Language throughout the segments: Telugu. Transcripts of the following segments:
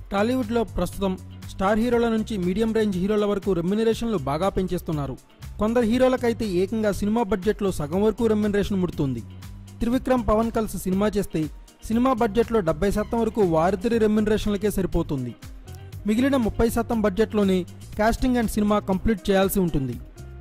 టాలీవుడ్లో ప్రస్తుతం స్టార్ హీరోల నుంచి మీడియం రేంజ్ హీరోల వరకు రెమ్యునరేషన్లు బాగా పెంచేస్తున్నారు కొందరు హీరోలకైతే ఏకంగా సినిమా బడ్జెట్లో సగం వరకు రెమ్యునరేషన్ ముడుతుంది త్రివిక్రమ్ పవన్ కలిసి సినిమా చేస్తే సినిమా బడ్జెట్లో డెబ్బై శాతం వరకు వారిద్దరి రెమ్యునరేషన్లకే సరిపోతుంది మిగిలిన ముప్పై శాతం బడ్జెట్లోనే కాస్టింగ్ అండ్ సినిమా కంప్లీట్ చేయాల్సి ఉంటుంది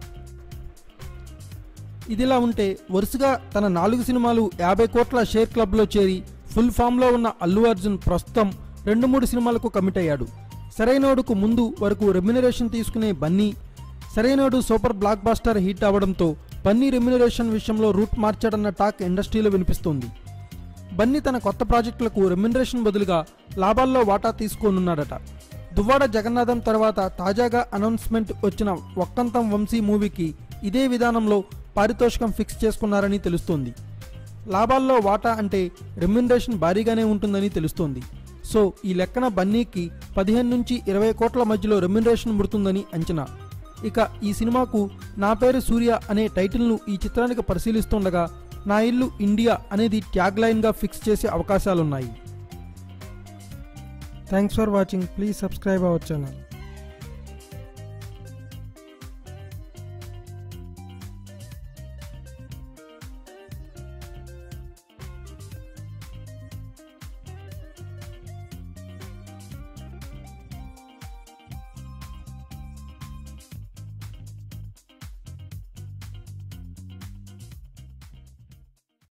ఇదిలా ఉంటే వరుసగా తన నాలుగు సినిమాలు యాభై కోట్ల షేర్ క్లబ్లో చేరి ఫుల్ ఫామ్లో ఉన్న అల్లు అర్జున్ ప్రస్తుతం రెండు మూడు సినిమాలకు కమిట్ అయ్యాడు సరైనోడుకు ముందు వరకు రెమ్యునరేషన్ తీసుకునే Bunny Sarrainodu super blockbuster hit అవడంతో బన్నీ రెమ్యునరేషన్ విషయంలో రూట్ మార్చాడన్న టాక్ ఇండస్ట్రీలో వినిపిస్తోంది బన్నీ తన కొత్త ప్రాజెక్టులకు రెమ్యునరేషన్ బదులుగా లాభాల్లో వాటా తీసుకోనున్నాడట దువ్వాడ జగన్నాథం తర్వాత తాజాగా అనౌన్స్మెంట్ వచ్చిన ఒక్కంతం వంశీ మూవీకి ఇదే విధానంలో పారితోషికం ఫిక్స్ చేసుకున్నారని తెలుస్తోంది లాభాల్లో వాటా అంటే రెమ్యునరేషన్ భారీగానే ఉంటుందని తెలుస్తోంది సో ఈ లెక్కన బన్నీకి పదిహేను నుంచి ఇరవై కోట్ల మధ్యలో రెమ్యునరేషన్ ముడుతుందని అంచనా ఇక ఈ సినిమాకు నా పేరు సూర్య అనే టైటిల్ను ఈ చిత్రానికి పరిశీలిస్తుండగా నా ఇల్లు ఇండియా అనేది ట్యాగ్ లైన్గా ఫిక్స్ చేసే అవకాశాలున్నాయి thanks for watching please subscribe our channel